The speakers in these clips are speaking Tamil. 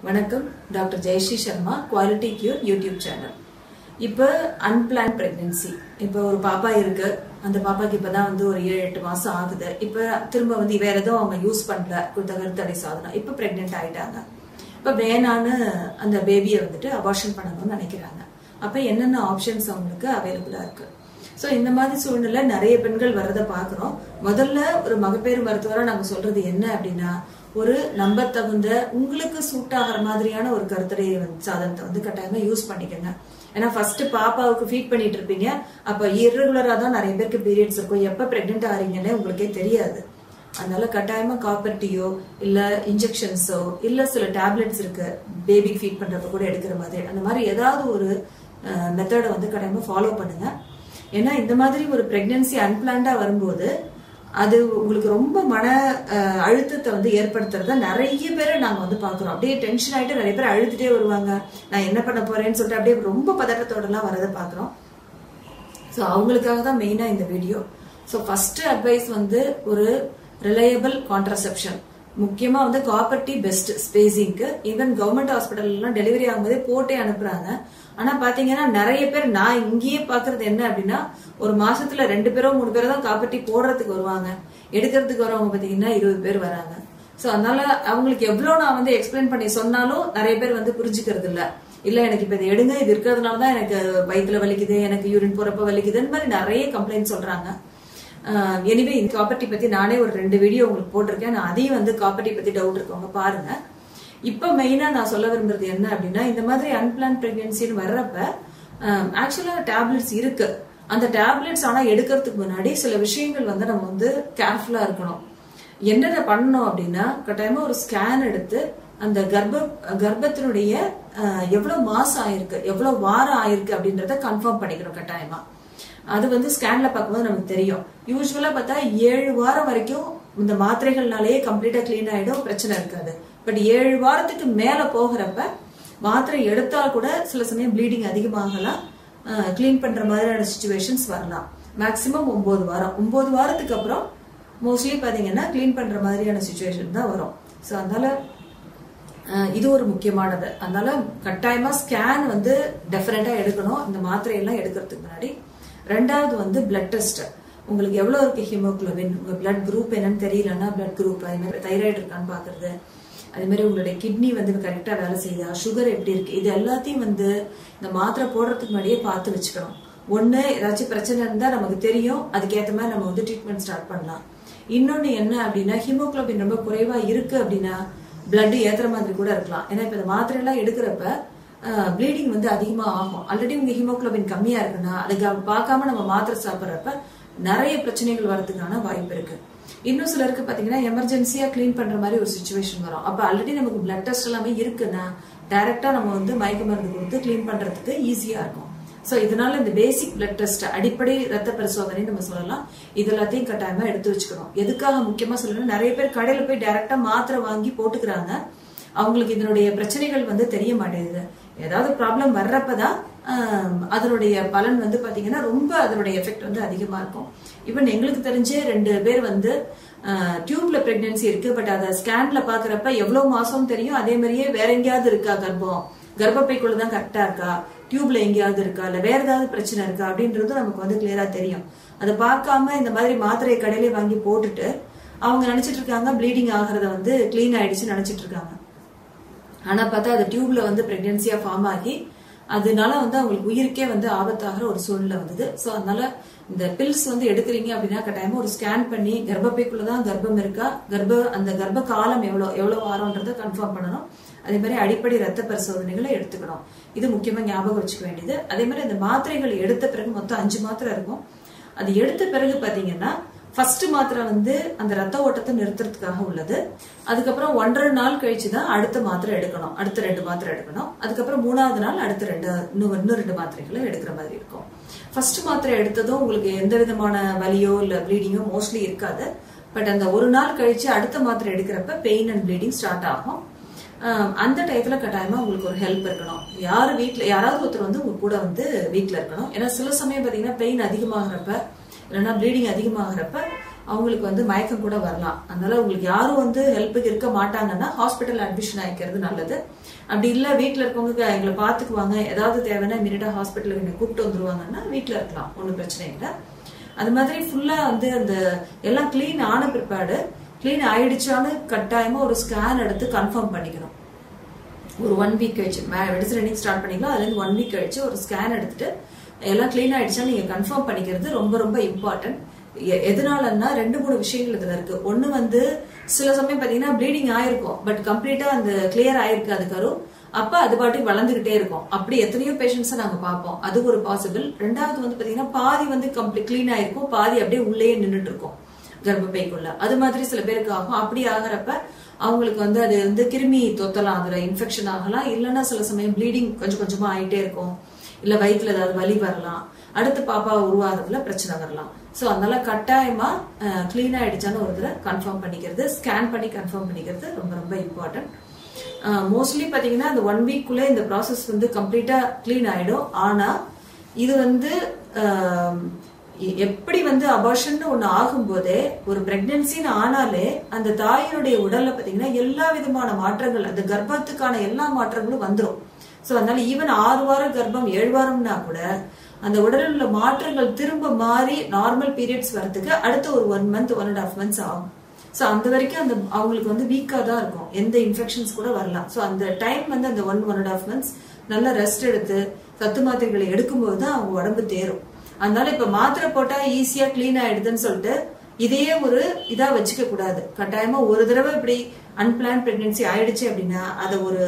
வணக்கம் doctor Jayashree Sharma quality cure YouTube channel இப்போ அன்பிளான் பிரெக்னன்சி இப்போ ஒரு பாப்பா இருக்கு அந்த பாப்பாக்கு இப்பதான் வந்து ஒரு ஏழு எட்டு மாசம் ஆகுது இப்போ திரும்ப வந்து வேற எதுவும் அவங்க யூஸ் பண்ணல கொடுத்த கருத்தடை சாதனம் இப்போ பிரெக்னென்ட் ஆயிட்டாங்க இப்போ வேணான்னு அந்த பேபியை வந்துட்டு அபார்ஷன் பண்ணணும்னு நினைக்கிறாங்க அப்போ என்னென்ன ஆப்ஷன்ஸ் அவங்களுக்கு அவைலபிளா இருக்கு ஸோ இந்த மாதிரி சூழ்நிலை நிறைய பெண்கள் வர்றதை பார்க்குறோம் முதல்ல ஒரு மகப்பேறு மருத்துவரை நாங்கள் சொல்றது என்ன அப்படின்னா ஒரு நம்ப தகுந்த உங்களுக்கு சூட் ஆகிற மாதிரியான ஒரு கருத்தடை வந்து சாதனத்தை வந்து கட்டாயமா யூஸ் பண்ணிக்கோங்க ஏன்னா ஃபர்ஸ்ட் பாப்பாவுக்கு ஃபீட் பண்ணிட்டு இருப்பீங்க அப்ப இர்ரெகுலரா தான் நிறைய பேருக்கு பீரியட்ஸ் இருக்கும் எப்ப பிரெக்னென்ட் ஆறீங்கன்னு உங்களுக்கே தெரியாது அதனால கட்டாயமா காப்பர் டீயோ இல்ல இன்ஜெக்ஷன்ஸோ இல்ல சில டேப்லெட்ஸ் இருக்கு பேபி ஃபீட் பண்றப்ப கூட எடுக்கிற மாதிரி அந்த மாதிரி ஏதாவது ஒரு மெத்தடை வந்து கட்டாயமா ஃபாலோ பண்ணுங்க ஏன்னா இந்த மாதிரி ஒரு பிரெக்னன்சி அன்பிளான்டா வரும்போது அது உங்களுக்கு ரொம்ப மன அஹ், அழுத்தத்தை வந்து ஏற்படுத்துறத நிறைய பேரை நாங்க வந்து பாக்குறோம் அப்படியே டென்ஷன் ஆயிட்டு நிறைய பேர் அழுதுட்டே வருவாங்க நான் என்ன பண்ண போறேன்னு சொல்லிட்டு அப்படியே ரொம்ப பதட்டத்தோட எல்லாம் வரதை பாக்குறோம் ஸோ அவங்களுக்காக தான் மெயினாக இந்த வீடியோ ஸோ ஃபர்ஸ்ட் அட்வைஸ் வந்து ஒரு ரிலையபிள் கான்ட்ரசெப்ஷன் முக்கியமாக வந்து காப்பர்ட்டி பெஸ்ட் ஸ்பேசிங்க்கு ஈவன் கவர்மெண்ட் ஹாஸ்பிட்டல்லாம் டெலிவரி ஆகும்போதே போட்டே அனுப்புறாங்க ஆனா பாத்தீங்கன்னா நிறைய பேர் நான் இங்கேயே பாக்குறது என்ன அப்படின்னா ஒரு மாசத்துல ரெண்டு பேரோ மூணு பேரோ தான் காப்பர்ட்டி போடுறதுக்கு வருவாங்க எடுக்கிறதுக்கு வரவங்க பாத்தீங்கன்னா இருபது பேர் வராங்க சோ அதனால அவங்களுக்கு எவ்வளவு நான் வந்து எக்ஸ்பிளைன் பண்ணி சொன்னாலும் நிறைய பேர் வந்து புரிஞ்சுக்கிறது இல்ல இல்ல எனக்கு இப்ப இது எடுங்க இது இருக்கிறதுனால தான் எனக்கு வயித்துல வலிக்குது எனக்கு யூரின் போறப்ப வலிக்குது இந்த மாதிரி நிறைய கம்ப்ளைண்ட் சொல்றாங்க எனிவே இந்த காப்பர்ட்டி பத்தி நானே ஒரு ரெண்டு வீடியோ உங்களுக்கு போட்டிருக்கேன் நான் அதையும் வந்து காப்பர்ட்டி பத்தி டவுட் இருக்கவங்க பாருங்க இப்ப மெயினா நான் சொல்ல விரும்புறது என்ன அப்படின்னா இந்த மாதிரி அன்பிளான் பிரெக்னன்சின்னு வர்றப்ப ஆக்சுவலா டேப்லெட்ஸ் இருக்கு அந்த டேப்லெட்ஸ் ஆனா எடுக்கிறதுக்கு முன்னாடி சில விஷயங்கள் வந்து நம்ம வந்து கேர்ஃபுல்லா இருக்கணும் என்னென்ன பண்ணணும் அப்படின்னா கட்டாயமா ஒரு ஸ்கேன் எடுத்து அந்த கர்ப்ப கர்ப்பத்தினுடைய அஹ், எவ்வளவு மாசம் ஆயிருக்கு எவ்வளவு வாரம் ஆயிருக்கு அப்படின்றத கன்ஃபார்ம் பண்ணிக்கணும் கட்டாயமா அது வந்து ஸ்கேன்ல பார்க்கும்போது நமக்கு தெரியும் யூஸ்வலா பார்த்தா ஏழு வாரம் வரைக்கும் இந்த மாத்திரைகள்னாலேயே கம்ப்ளீட்டா க்ளீன் ஆயிடும் பிரச்சனை இருக்காது பட் ஏழு வாரத்துக்கு மேல போகிறப்ப மாத்திரை எடுத்தா கூட சில சமயம் ப்ளீடிங் அதிகமாகலாம் க்ளீன் பண்ற மாதிரியான சுச்சுவேஷன்ஸ் வரலாம் மேக்சிமம் ஒன்பது வாரம் ஒன்பது வாரத்துக்கு அப்புறம் மோஸ்ட்லி பாத்தீங்கன்னா க்ளீன் பண்ற மாதிரியான சுச்சுவேஷன் தான் வரும் ஸோ அதனால அஹ் இது ஒரு முக்கியமானது அதனால கட்டாயமா ஸ்கேன் வந்து டெஃபினட்டா எடுக்கணும் இந்த மாத்திரை எல்லாம் எடுக்கிறதுக்கு முன்னாடி ரெண்டாவது வந்து பிளட் டெஸ்ட் உங்களுக்கு எவ்வளவு இருக்கு ஹீமோகுளோபின் உங்க பிளட் குரூப் என்னன்னு தெரியலன்னா பிளட் குரூப் அது மாதிரி தைராய்டு இருக்கான்னு பாக்குறது அதே மாதிரி உங்களுடைய கிட்னி வந்து கரெக்டா வேலை செய்யுதா சுகர் எப்படி இருக்கு இது எல்லாத்தையும் வந்து இந்த மாத்திரை போடுறதுக்கு முன்னாடியே பார்த்து வச்சுக்கணும் ஒண்ணு ஏதாச்சும் பிரச்சனை இருந்தா நமக்கு தெரியும் அதுக்கேற்ற மாதிரி நம்ம வந்து ட்ரீட்மெண்ட் ஸ்டார்ட் பண்ணலாம் இன்னொன்னு என்ன அப்படின்னா ஹீமோகுளோபின் ரொம்ப குறைவா இருக்கு அப்படின்னா பிளட் ஏத்துற மாதிரி கூட இருக்கலாம் ஏன்னா இப்ப இந்த மாத்திரை எல்லாம் எடுக்கிறப்ப ப்ளீடிங் வந்து அதிகமா ஆகும் ஆல்ரெடி உங்க ஹீமோகுளோபின் கம்மியா இருக்குன்னா அதுக்கு அவ- பார்க்காம நம்ம மாத்திரை சாப்பிட்றப்ப நிறைய பிரச்சனைகள் வரதுக்கான வாய்ப்பு இருக்கு இன்னும் சிலருக்கு பாத்தீங்கன்னா எமர்ஜென்சியா க்ளீன் பண்ற மாதிரி ஒரு சுச்சுவேஷன் வரும் அப்ப ஆல்ரெடி நமக்கு பிளட் டெஸ்ட் எல்லாமே இருக்குன்னா டைரக்டா நம்ம வந்து மயக்க மருந்து கொடுத்து க்ளீன் பண்றதுக்கு ஈஸியா இருக்கும் சோ இதனால இந்த பேசிக் பிளட் டெஸ்ட் அடிப்படை ரத்த பரிசோதனை நம்ம சொல்லலாம் இது எல்லாத்தையும் கட்டாயமா எடுத்து வச்சுக்கணும் எதுக்காக முக்கியமா சொல்லணும் நிறைய பேர் கடையில போய் டைரக்டா மாத்திரை வாங்கி போட்டுக்கிறாங்க அவங்களுக்கு இதனுடைய பிரச்சனைகள் வந்து தெரிய மாட்டேங்குது ஏதாவது ப்ராப்ளம் வர்றப்பதான் ஆம், அதனுடைய பலன் வந்து பாத்தீங்கன்னா ரொம்ப அதனுடைய எஃபெக்ட் வந்து அதிகமா இருக்கும் ஈவன் எங்களுக்கு தெரிஞ்சே ரெண்டு பேர் வந்து டியூப்ல பிரெக்னன்சி இருக்கு பட் அதை ஸ்கேன்ல பாக்குறப்ப எவ்வளவு மாசம் தெரியும் அதே மாதிரியே வேற எங்கேயாவது இருக்கா கர்ப்பம் கர்ப்பப்பைக்குள்ள தான் கரெக்டா இருக்கா டியூப்ல எங்கேயாவது இருக்கா இல்ல வேற ஏதாவது பிரச்சனை இருக்கா அப்படின்றது நமக்கு வந்து கிளியரா தெரியும் அதை பார்க்காம இந்த மாதிரி மாத்திரையை கடையிலே வாங்கி போட்டுட்டு அவங்க நினைச்சிட்டு இருக்காங்க ப்ளீடிங் ஆகிறத வந்து க்ளீன் ஆயிடுச்சு நினைச்சிட்டு இருக்காங்க ஆனா பார்த்தா அது டியூப்ல வந்து பிரெக்னன்சியா ஃபார்ம் ஆகி அதனால வந்து அவங்களுக்கு உயிருக்கே வந்து ஆபத்தாகிற ஒரு சூழ்நிலை வந்தது சோ அதனால இந்த பில்ஸ் வந்து எடுக்கிறீங்க அப்படின்னா கட்டாயமா ஒரு ஸ்கேன் பண்ணி கர்ப்பப்பைக்குள்ளதான் கர்ப்பம் இருக்கா கர்ப்ப அந்த கர்ப்ப காலம் எவ்வளவு எவ்வளவு வாரம்ன்றதை கன்ஃபார்ம் பண்ணணும் அதே மாதிரி அடிப்படை ரத்த பரிசோதனைகளை எடுத்துக்கணும் இது முக்கியமா ஞாபகம் வச்சுக்க வேண்டியது அதே மாதிரி இந்த மாத்திரைகள் எடுத்த பிறகு மொத்தம் அஞ்சு மாத்திரை இருக்கும் அது எடுத்த பிறகு பாத்தீங்கன்னா ஃபர்ஸ்ட் மாத்திரை வந்து அந்த ரத்த ஓட்டத்தை நிறுத்துறதுக்காக உள்ளது அதுக்கப்புறம் ஒன்றரை நாள் கழிச்சு தான் அடுத்த மாத்திரை எடுக்கணும் அடுத்த ரெண்டு மாத்திரை எடுக்கணும் அதுக்கப்புறம் மூணாவது நாள் அடுத்த ரெண்டு இன்னும் இன்னும் ரெண்டு மாத்திரைகளை எடுக்கிற மாதிரி இருக்கும் ஃபர்ஸ்ட் மாத்திரை எடுத்ததும் உங்களுக்கு எந்த விதமான வலியோ இல்ல ப்ளீடிங்கோ மோஸ்ட்லி இருக்காது பட் அந்த ஒரு நாள் கழிச்சு அடுத்த மாத்திரை எடுக்கிறப்ப பெயின் அண்ட் ப்ளீடிங் ஸ்டார்ட் ஆகும் ஆஹ் அந்த டயத்துல கட்டாயமா உங்களுக்கு ஒரு ஹெல்ப் இருக்கணும் யாரு வீட்ல யாராவது ஒருத்தர் வந்து உங்க கூட வந்து வீட்ல இருக்கணும் ஏன்னா சில சமயம் பாத்தீங்கன்னா பெயின் அதிகமாகிறப்ப இல்லைன்னா ப்ளீடிங் அதிகமாகிறப்ப அவங்களுக்கு வந்து மயக்கம் கூட வரலாம் அதனால உங்களுக்கு யாரும் வந்து ஹெல்ப்புக்கு இருக்க மாட்டாங்கன்னா ஹாஸ்பிட்டல் அட்மிஷன் ஆகிக்கிறது நல்லது அப்படி இல்ல வீட்ல இருக்கவங்க எங்களை பாத்துக்குவாங்க ஏதாவது தேவைன்னா இமீடியட்டா ஹாஸ்பிட்டலுக்கு என்னை கூப்பிட்டு வந்துருவாங்கன்னா வீட்ல இருக்கலாம் ஒன்றும் பிரச்சனை இல்லை அது மாதிரி ஃபுல்லா வந்து அந்த எல்லாம் க்ளீன் ஆன பிற்பாடு க்ளீன் ஆயிடுச்சான்னு கட்டாயமா ஒரு ஸ்கேன் எடுத்து கன்ஃபார்ம் பண்ணிக்கணும் ஒரு ஒன் வீக் கழிச்சு மெடிசன் ரன்னிங் ஸ்டார்ட் பண்ணிக்கலாம் அதுல இருந்து ஒன் வீக் கழிச்சு ஒரு ஸ்கேன் எடுத்துட்டு எல்லாம் க்ளீன் ஆயிடுச்சா நீங்க கன்ஃபார்ம் பண்ணிக்கிறது ரொம்ப ரொம்ப இம்பார்ட்டன்ட் எதனாலன்னா ரெண்டு மூணு விஷயங்கள் இதுல இருக்கு ஒண்ணு வந்து சில சமயம் பாத்தீங்கன்னா ப்ளீடிங் ஆயிருக்கும் பட் கம்ப்ளீட்டா அந்த கிளியர் ஆயிருக்கு அது கரு அப்ப அது பாட்டுக்கு வளர்ந்துகிட்டே இருக்கும் அப்படி எத்தனையோ பேஷண்ட்ஸை நாங்க பார்ப்போம் அது ஒரு பாசிபிள் ரெண்டாவது வந்து பாத்தீங்கன்னா பாதி வந்து கம்ப்ளீட் க்ளீன் ஆயிருக்கும் பாதி அப்படியே உள்ளேயே நின்றுட்டு இருக்கும் கர்ப்பப்பைக்குள்ள அது மாதிரி சில பேருக்கு ஆகும் அப்படி ஆகிறப்ப அவங்களுக்கு வந்து அது வந்து கிருமி தொத்தலாம் அதுல இன்ஃபெக்ஷன் ஆகலாம் இல்லைன்னா சில சமயம் ப்ளீடிங் கொஞ்சம் கொஞ்சமா ஆயிட்டே இருக்கும் இல்ல வயிற்றுல ஏதாவது வலி வரலாம் அடுத்து பாப்பா உருவாகிறதுல பிரச்சனை வரலாம் ஸோ அதனால கட்டாயமா கிளீன் ஆயிடுச்சான்னு ஒரு தடவை கன்ஃபார்ம் பண்ணிக்கிறது ஸ்கேன் பண்ணி கன்ஃபார்ம் பண்ணிக்கிறது ரொம்ப ரொம்ப இம்பார்ட்டன்ட் மோஸ்ட்லி பாத்தீங்கன்னா இந்த ஒன் வீக்குள்ளே இந்த ப்ராசஸ் வந்து கம்ப்ளீட்டா கிளீன் ஆயிடும் ஆனா இது வந்து எப்படி வந்து அபார்ஷன் ஒண்ணு ஆகும்போதே ஒரு பிரெக்னன்சின்னு ஆனாலே அந்த தாயினுடைய உடல்ல பாத்தீங்கன்னா எல்லா விதமான மாற்றங்கள் அந்த கர்ப்பத்துக்கான எல்லா மாற்றங்களும் வந்துடும் ஸோ அதனால ஈவன் ஆறு வாரம் கர்ப்பம் ஏழு வாரம்னா கூட அந்த உடலில் உள்ள மாற்றங்கள் திரும்ப மாறி நார்மல் பீரியட்ஸ் வரதுக்கு அடுத்த ஒரு one month one and half months ஆகும் ஸோ அந்த வரைக்கும் அந்த அவங்களுக்கு வந்து வீக்காக தான் இருக்கும் எந்த இன்ஃபெக்ஷன்ஸ் கூட வரலாம் ஸோ அந்த டைம் வந்து அந்த one one and half months நல்லா ரெஸ்ட் எடுத்து சத்து மாத்திரைகளை எடுக்கும்போது தான் அவங்க உடம்பு தேரும் அதனால இப்ப மாத்திரை போட்டா ஈஸியா கிளீன் ஆயிடுதுன்னு சொல்லிட்டு இதையே ஒரு இதா வச்சுக்க கூடாது கட்டாயமா ஒரு தடவை இப்படி அன்பிளான் பிரெக்னன்சி ஆயிடுச்சு அப்படின்னா அதை ஒரு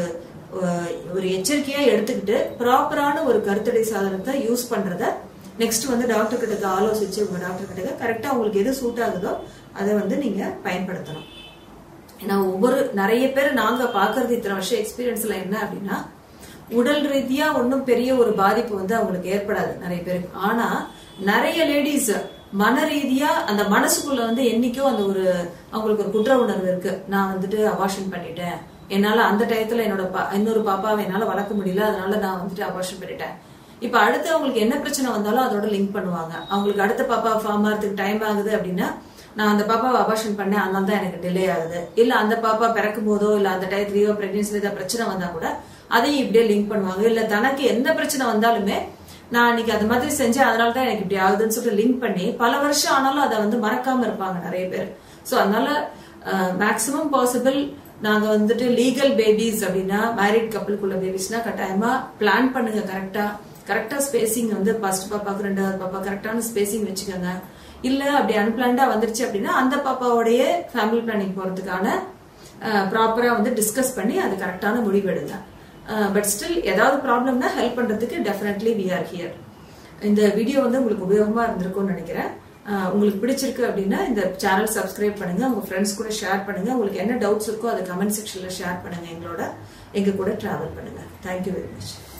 ஒரு எச்சரிக்கையா எடுத்துக்கிட்டு ப்ராப்பரான ஒரு கருத்தடை சாதனத்தை யூஸ் பண்றத நெக்ஸ்ட் வந்து டாக்டர் கிட்ட ஆலோசிச்சு உங்க டாக்டர் கிட்ட கரெக்டா உங்களுக்கு எது சூட் ஆகுதோ அதை வந்து நீங்க பயன்படுத்தணும் ஏன்னா ஒவ்வொரு நிறைய பேர் நாங்க பாக்குறது இத்தனை வருஷம் எக்ஸ்பீரியன்ஸ்ல என்ன அப்படின்னா உடல் ரீதியா ஒன்றும் பெரிய ஒரு பாதிப்பு வந்து அவங்களுக்கு ஏற்படாது நிறைய பேருக்கு ஆனா நிறைய லேடிஸ் மன ரீதியா அந்த மனசுக்குள்ள வந்து என்னைக்கோ அந்த ஒரு அவங்களுக்கு ஒரு குற்ற உணர்வு இருக்கு நான் வந்துட்டு அபார்ஷன் பண்ணிட்டேன் என்னால அந்த டயத்துல என்னோட இன்னொரு பாப்பாவை என்னால வளர்க்க முடியல அதனால நான் வந்துட்டு அபார்ஷன் பண்ணிட்டேன் இப்ப அடுத்து அவங்களுக்கு என்ன பிரச்சனை வந்தாலும் அதோட லிங்க் பண்ணுவாங்க அவங்களுக்கு அடுத்த பாப்பா ஃபார்ம் ஆகிறதுக்கு டைம் ஆகுது அப்படின்னா நான் அந்த பாப்பாவை அபார்ஷன் பண்ணேன் அதனால தான் எனக்கு டிலே ஆகுது இல்ல அந்த பாப்பா பிறக்கும் போதோ இல்ல அந்த டயத்துலயோ பிரெக்னன்சில ஏதாவது பிரச்சனை வந்தா கூட அதையும் இப்படியே லிங்க் பண்ணுவாங்க இல்ல தனக்கு எந்த பிரச்சனை வந்தாலுமே நான் இன்னைக்கு அது மாதிரி செஞ்சேன் அதனால தான் எனக்கு இப்படி ஆகுதுன்னு சொல்லிட்டு லிங்க் பண்ணி பல வருஷம் ஆனாலும் அதை வந்து மறக்காம இருப்பாங்க நிறைய பேர் ஸோ அதனால மேக்சிமம் பாசிபிள் நாங்க வந்துட்டு லீகல் பேபிஸ் அப்படின்னா மேரிட் கப்பலுக்குள்ள பேபிஸ்னா கட்டாயமா பிளான் பண்ணுங்க கரெக்டா கரெக்டா ஸ்பேசிங் வந்து ஃபர்ஸ்ட் பாப்பாக்கு ரெண்டாவது பாப்பா கரெக்டான ஸ்பேசிங் வச்சுக்கோங்க இல்ல அப்படி அன்பிளான்டா வந்துருச்சு அப்படின்னா அந்த பாப்பாவோடைய ஃபேமிலி பிளானிங் போறதுக்கான ப்ராப்பரா வந்து டிஸ்கஸ் பண்ணி அது கரெக்டான முடிவு எடுங்க பட் ஸ்டில் ஏதாவது ப்ராப்ளம்னா ஹெல்ப் பண்றதுக்கு டெஃபினெட்லி வி ஆர் ஹியர் இந்த வீடியோ வந்து உங்களுக்கு உபயோகமா இருந்திருக்கும்னு நினைக்கிறேன் உங்களுக்கு பிடிச்சிருக்கு அப்படின்னா இந்த சேனல் சப்ஸ்கிரைப் பண்ணுங்க உங்க ஃப்ரெண்ட்ஸ் கூட ஷேர் பண்ணுங்க உங்களுக்கு என்ன டவுட்ஸ் இருக்கோ அதை கமெண்ட் செக்ஷன்ல ஷேர் பண்ணுங்க எங்களோட எங்க கூட டிராவல் பண்ணுங்க தேங்க்யூ வெரி மச்